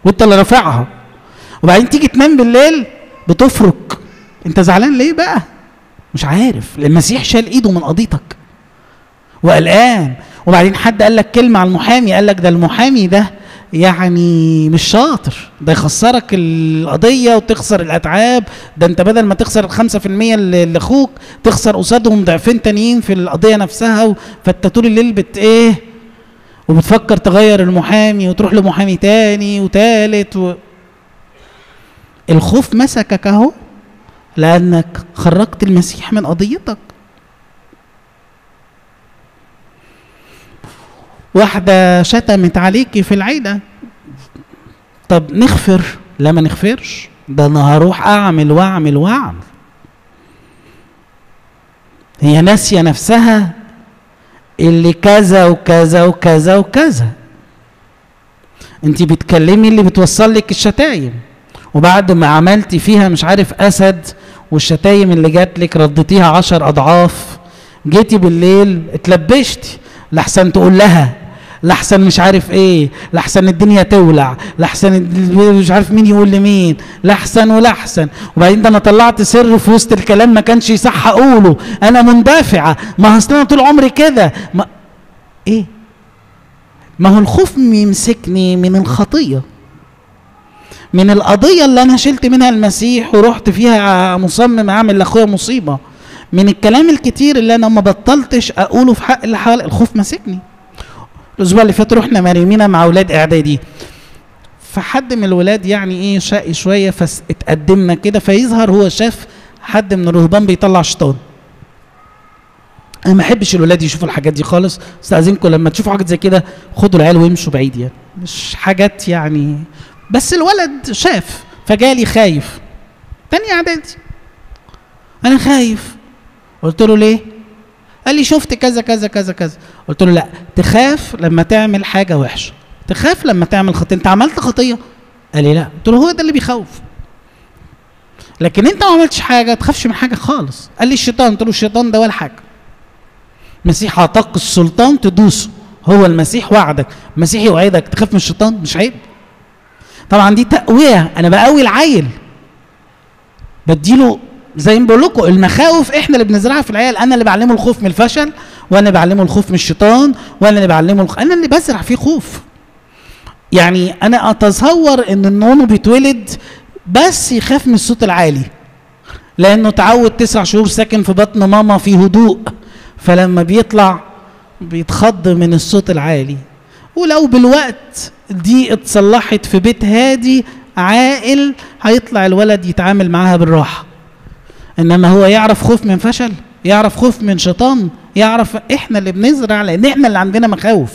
وانت اللي رافعها وبعدين تيجي تنام بالليل بتفرك انت زعلان ليه بقى مش عارف المسيح شال ايده من قضيتك وقلقان وبعدين حد قال لك كلمه على المحامي قال لك ده المحامي ده يعني مش شاطر ده يخسرك القضيه وتخسر الاتعاب ده انت بدل ما تخسر الخمسة في المية اللي لاخوك تخسر قصادهم ضعفين تانيين في القضيه نفسها و- فانت طول الليل بت ايه وبتفكر تغير المحامي وتروح لمحامي تاني وتالت و... الخوف مسكك اهو لانك خرجت المسيح من قضيتك واحدة شتمت عليكي في العيلة طب نغفر لا ما نغفرش ده انا هروح اعمل واعمل واعمل هي ناسية نفسها اللي كذا وكذا وكذا وكذا انت بتكلمي اللي بتوصل لك الشتايم وبعد ما عملتي فيها مش عارف اسد والشتايم اللي جات لك رديتيها عشر اضعاف جيتي بالليل اتلبشتي لحسن تقول لها لحسن مش عارف ايه لحسن الدنيا تولع لحسن الد- مش عارف مين يقول لمين لحسن ولحسن وبعدين ده انا طلعت سر في وسط الكلام ما كانش يصح اقوله انا مندفعه ما اصل انا طول عمري كده ما ايه ما هو الخوف يمسكني من الخطيه من القضية اللي أنا شلت منها المسيح ورحت فيها مصمم أعمل لأخويا مصيبة من الكلام الكتير اللي أنا ما بطلتش أقوله في حق اللي حوالي الخوف ماسكني الأسبوع اللي فات رحنا مريمينا مع أولاد إعدادي فحد من الولاد يعني إيه شقي شوية فاتقدمنا كده فيظهر هو شاف حد من الرهبان بيطلع شيطان انا ما احبش الولاد يشوفوا الحاجات دي خالص استاذنكم لما تشوفوا حاجات زي كده خدوا العيال وامشوا بعيد يعني مش حاجات يعني بس الولد شاف فجالي خايف تاني اعدادي انا خايف قلت له ليه قال لي شفت كذا كذا كذا كذا قلت له لا تخاف لما تعمل حاجه وحشه تخاف لما تعمل خطيه انت عملت خطيه قال لي لا قلت له هو ده اللي بيخوف لكن انت ما عملتش حاجه تخافش من حاجه خالص قال لي الشيطان قلت له الشيطان ده ولا حاجه المسيح اعطاك السلطان تدوسه هو المسيح وعدك المسيح يوعدك تخاف من الشيطان مش عيب طبعا دي تقويه انا بقوي العيل بديله زي ما بقول لكم المخاوف احنا اللي بنزرعها في العيال انا اللي بعلمه الخوف من الفشل وانا اللي بعلمه الخوف من الشيطان وانا اللي بعلمه الخ... انا اللي بزرع فيه خوف يعني انا اتصور ان النونو بيتولد بس يخاف من الصوت العالي لانه تعود تسع شهور ساكن في بطن ماما في هدوء فلما بيطلع بيتخض من الصوت العالي ولو بالوقت دي اتصلحت في بيت هادي عاقل هيطلع الولد يتعامل معاها بالراحه انما هو يعرف خوف من فشل يعرف خوف من شيطان يعرف احنا اللي بنزرع لان احنا اللي عندنا مخاوف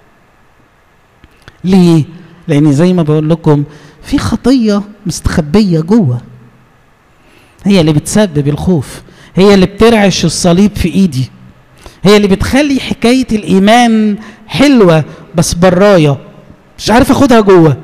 ليه لان زي ما بقول لكم في خطيه مستخبيه جوه هي اللي بتسبب الخوف هي اللي بترعش الصليب في ايدي هي اللي بتخلي حكايه الايمان حلوه بس برايه مش عارف اخدها جوه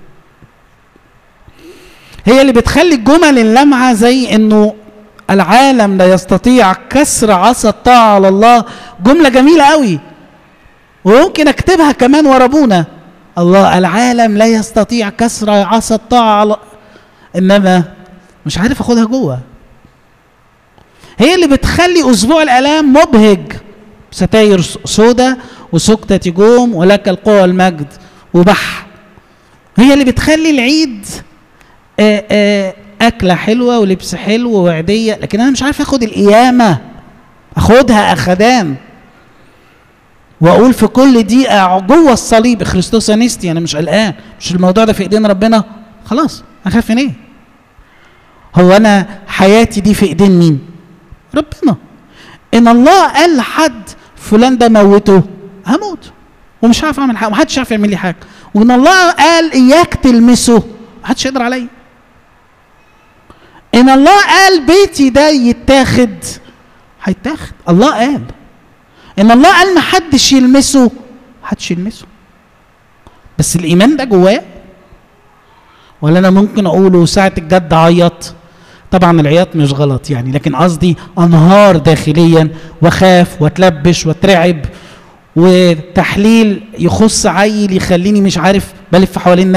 هي اللي بتخلي الجمل اللامعه زي انه العالم لا يستطيع كسر عصا الطاعه على الله جمله جميله قوي وممكن اكتبها كمان ورا ابونا الله العالم لا يستطيع كسر عصا الطاعه على انما مش عارف اخدها جوه هي اللي بتخلي اسبوع الالام مبهج ستاير سودا وسكتة تجوم ولك القوة والمجد وبح هي اللي بتخلي العيد آآ آآ أكلة حلوة ولبس حلو ووعدية لكن أنا مش عارف أخد القيامة أخدها أخدان وأقول في كل دقيقة جوه الصليب خريستوس أنستي أنا مش قلقان مش الموضوع ده في إيدين ربنا خلاص أخاف من إيه؟ هو أنا حياتي دي في إيدين مين؟ ربنا إن الله قال لحد فلان ده موته هموت ومش عارف اعمل حاجه ومحدش عارف يعمل لي حاجه وان الله قال اياك تلمسه محدش يقدر عليا ان الله قال بيتي ده يتاخد هيتاخد الله قال ان الله قال محدش يلمسه محدش يلمسه بس الايمان ده جواه ولا انا ممكن اقوله ساعه الجد عيط طبعا العياط مش غلط يعني لكن قصدي انهار داخليا واخاف واتلبش واترعب وتحليل يخص عيل يخليني مش عارف بلف حوالين